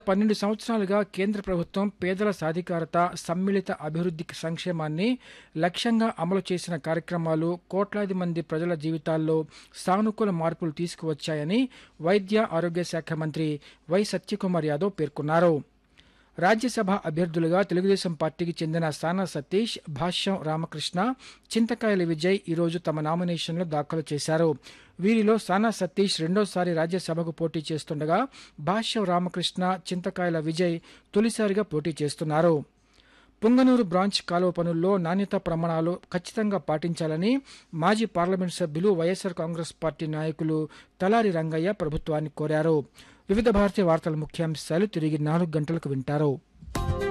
పన్నెండు సంవత్సరాలుగా కేంద్ర ప్రభుత్వం పేదల సాధికారత సమ్మిళిత అభివృద్ధి సంక్షేమాన్ని లక్ష్యంగా అమలు చేసిన కార్యక్రమాలు కోట్లాది మంది ప్రజల జీవితాల్లో సానుకూల మార్పులు తీసుకువచ్చాయని వైద్య ఆరోగ్య శాఖ మంత్రి వై సత్యకుమార్ యాదవ్ పేర్కొన్నారు రాజ్యసభ అభ్యర్థులుగా తెలుగుదేశం పార్టీకి చెందిన సానా సతీష్ భాష్యం రామకృష్ణ చింతకాయల విజయ్ ఈరోజు తమ నామినేషన్లు దాఖలు చేశారు వీరిలో సానా సతీష్ రెండోసారి రాజ్యసభకు పోటీ చేస్తుండగా భాష్యం రామకృష్ణ చింతకాయల విజయ్ తొలిసారిగా పోటీ చేస్తున్నారు పుంగనూరు బ్రాంచ్ కాలువ పనుల్లో నాణ్యతా ప్రమాణాలు ఖచ్చితంగా పాటించాలని మాజీ పార్లమెంట్ సభ్యులు వైఎస్సార్ కాంగ్రెస్ పార్టీ నాయకులు తలారి రంగయ్య ప్రభుత్వాన్ని కోరారు వివిధ భారతీయ వార్తల ముఖ్యాంశాలు తిరిగి నాలుగు గంటలకు వింటారు